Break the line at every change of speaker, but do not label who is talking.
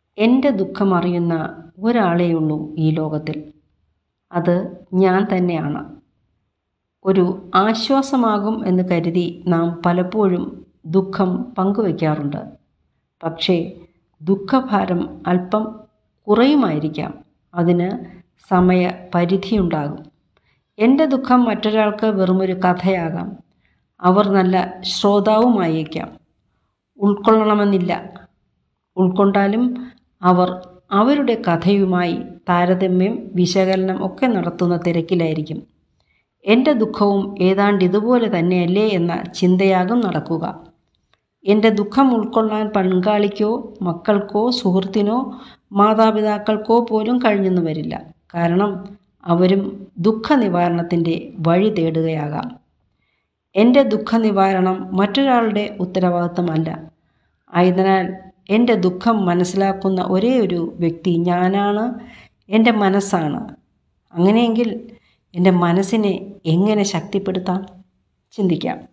എൻ്റെ ദുഃഖം അറിയുന്ന ഒരാളേയുള്ളൂ ഈ ലോകത്തിൽ അത് ഞാൻ തന്നെയാണ് ഒരു ആശ്വാസമാകും എന്ന് കരുതി നാം പലപ്പോഴും ദുഃഖം പങ്കുവയ്ക്കാറുണ്ട് പക്ഷേ ദുഃഖഭാരം അല്പം കുറയുമായിരിക്കാം അതിന് സമയപരിധിയുണ്ടാകും എൻ്റെ ദുഃഖം മറ്റൊരാൾക്ക് വെറുമൊരു കഥയാകാം അവർ നല്ല ശ്രോതാവുമായേക്കാം ഉൾക്കൊള്ളണമെന്നില്ല ഉൾക്കൊണ്ടാലും അവർ അവരുടെ കഥയുമായി താരതമ്യം വിശകലനം ഒക്കെ നടത്തുന്ന തിരക്കിലായിരിക്കും എൻ്റെ ദുഃഖവും ഏതാണ്ട് ഇതുപോലെ തന്നെയല്ലേ എന്ന ചിന്തയാകും നടക്കുക എൻ്റെ ദുഃഖം ഉൾക്കൊള്ളാൻ പങ്കാളിക്കോ മക്കൾക്കോ സുഹൃത്തിനോ മാതാപിതാക്കൾക്കോ പോലും കഴിഞ്ഞെന്ന് വരില്ല കാരണം അവരും ദുഃഖ നിവാരണത്തിൻ്റെ വഴി തേടുകയാകാം എൻ്റെ ദുഃഖ നിവാരണം മറ്റൊരാളുടെ ഉത്തരവാദിത്തമല്ല ആയതിനാൽ എൻ്റെ ദുഃഖം മനസ്സിലാക്കുന്ന ഒരേ ഒരു വ്യക്തി ഞാനാണ് എൻ്റെ മനസ്സാണ് അങ്ങനെയെങ്കിൽ എൻ്റെ മനസ്സിനെ എങ്ങനെ ശക്തിപ്പെടുത്താം ചിന്തിക്കാം